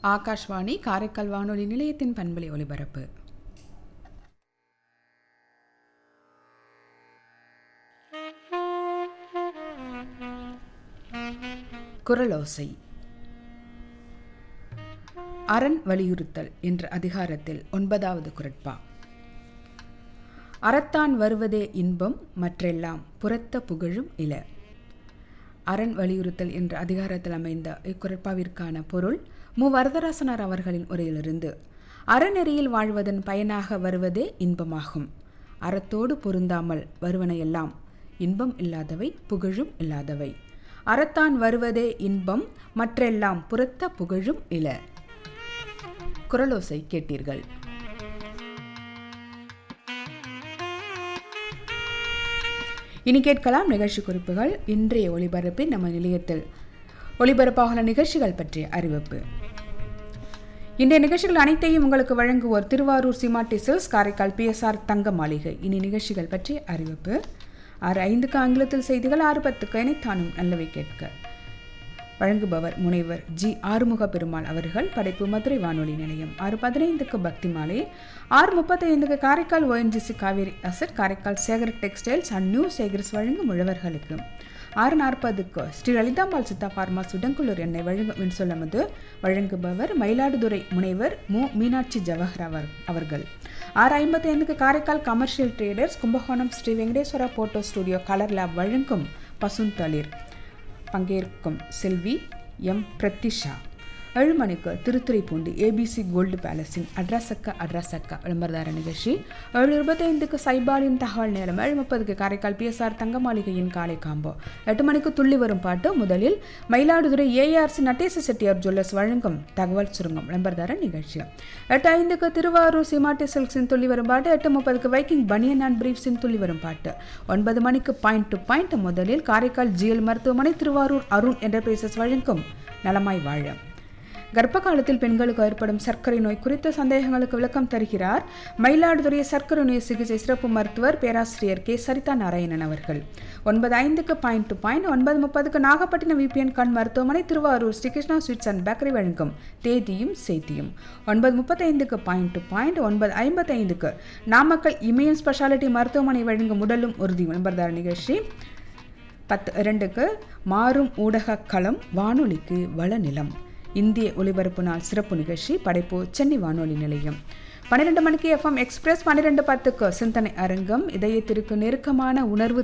ஆகாஷ்வாணி காரைக்கால் வானொலி நிலையத்தின் பண்பலை ஒலிபரப்பு குரலோசை அரண் வலியுறுத்தல் என்ற அதிகாரத்தில் ஒன்பதாவது குரட்பா அறத்தான் வருவதே இன்பம் மற்றெல்லாம் புறத்த புகழும் இல அரண் வலியுறுத்தல் என்ற அதிகாரத்தில் அமைந்த இக்குரட்பாவிற்கான பொருள் மு வரதராசனார் அவர்களின் உரையிலிருந்து அறநெறியில் வாழ்வதன் பயனாக வருவதே இன்பமாகும் அறத்தோடு பொருந்தாமல் வருவனையெல்லாம் இன்பம் இல்லாதவை புகழும் இல்லாதவை அறத்தான் வருவதே இன்பம் மற்றெல்லாம் புறத்த புகழும் இல குரலோசை கேட்டீர்கள் இனி கேட்கலாம் நிகழ்ச்சி குறிப்புகள் இன்றைய ஒளிபரப்பில் நம்ம நிலையத்தில் ஒளிபரப்பாகுள்ள நிகழ்ச்சிகள் பற்றிய அறிவிப்பு இன்றைய நிகழ்ச்சிகள் அனைத்தையும் உங்களுக்கு வழங்குவோர் திருவாரூர் சிமாட்டி சில்ஸ் காரைக்கால் பிஎஸ்ஆர் தங்க மாளிகை இனி நிகழ்ச்சிகள் பற்றிய அறிவிப்பு ஆறு ஐந்துக்கு ஆங்கிலத்தில் செய்திகள் ஆறு பத்துக்கு இணைத்தானும் நல்லவை கேட்க வழங்குபவர் முனைவர் ஜி ஆறுமுக பெருமாள் அவர்கள் படைப்பு மதுரை வானொலி நிலையம் ஆறு பதினைந்துக்கு பக்தி மாலை ஆறு முப்பத்தைந்துக்கு Karaikal ONGC Kaveri asset Karaikal Sekar textiles and new Sekars வழங்கும் உழவர்களுக்கு ஆறு நாற்பதுக்கு ஸ்ரீ லலிதாம்பாள் சித்தா ஃபார்மா சுடங்குளூர் எண்ணெய் வழங்கும் மின்சொல்லமது வழங்குபவர் மயிலாடுதுறை முனைவர் மு மீனாட்சி ஜவஹர் அவர் அவர்கள் ஆறு ஐம்பத்தி ஐந்துக்கு Karaikal commercial traders Kumbakonam Sri Venkateswara photo studio colour lab வழங்கும் பசுந்தளிர் பங்கேற்கும் செல்வி எம் பிரத்திஷா ஏழு மணிக்கு திருத்துறைப்பூண்டி ஏபிசி கோல்டு பேலஸின் அட்ரஸக்க அட்ரஸக்க விளம்பரதார நிகழ்ச்சி ஏழு இருபத்தைந்துக்கு சைபாலின் தகவல் நேரம் ஏழு முப்பதுக்கு காரைக்கால் பிஎஸ்ஆர் தங்க மாளிகையின் காலை காம்போ எட்டு மணிக்கு துள்ளி வரும் பாட்டு முதலில் மயிலாடுதுறை ஏஆர்சி நட்டேச செட்டியார் ஜுவல்லர்ஸ் வழங்கும் தகவல் சுருங்கம் விளம்பரதார நிகழ்ச்சி எட்டு ஐந்துக்கு திருவாரூர் சிமாட்டி சில்க்ஸின் துள்ளி வரும் பாட்டு எட்டு முப்பதுக்கு வைக்கிங் பனியன் அண்ட் பிரீஃப்ஸின் துள்ளி வரும் பாட்டு ஒன்பது மணிக்கு பாயிண்ட் டு பாயிண்ட் முதலில் காரைக்கால் ஜிஎல் மருத்துவமனை திருவாரூர் அருண் என்டர்பிரைசஸ் வழங்கும் நலமாய் வாழ கர்ப்ப காலத்தில் பெண்களுக்கு ஏற்படும் சர்க்கரை நோய் குறித்த சந்தேகங்களுக்கு விளக்கம் தருகிறார் மயிலாடுதுறை சர்க்கரை நோய் சிகிச்சை சிறப்பு மருத்துவர் பேராசிரியர் கே சரிதா நாராயணன் அவர்கள் ஒன்பது ஐந்துக்கு பாயிண்ட் டு பாயிண்ட் ஒன்பது முப்பதுக்கு நாகப்பட்டினம் விபிஎன் கண் மருத்துவமனை Thiruvarur Srikrishna sweets and bakery வழங்கும் தேதியும் செய்தியும் ஒன்பது முப்பத்தைந்துக்கு பாயிண்ட் டு பாயிண்ட் ஒன்பது ஐம்பத்தைந்துக்கு நாமக்கல் இமயம் ஸ்பெஷாலிட்டி மருத்துவமனை வழங்கும் உடலும் உறுதி விளம்பரதார நிகழ்ச்சி பத்து இரண்டுக்கு மாறும் ஊடக களம் வானொலிக்கு வளநிலம் இந்திய ஒலிபரப்பு நாள் சிறப்பு நிகழ்ச்சி படைப்பு சென்னை வானொலி நிலையம் பன்னிரெண்டு மணிக்கு எஃப்எம் எக்ஸ்பிரஸ் பன்னிரெண்டு பத்துக்கு சிந்தனை அரங்கம் இதயத்திற்கு நெருக்கமான உணர்வு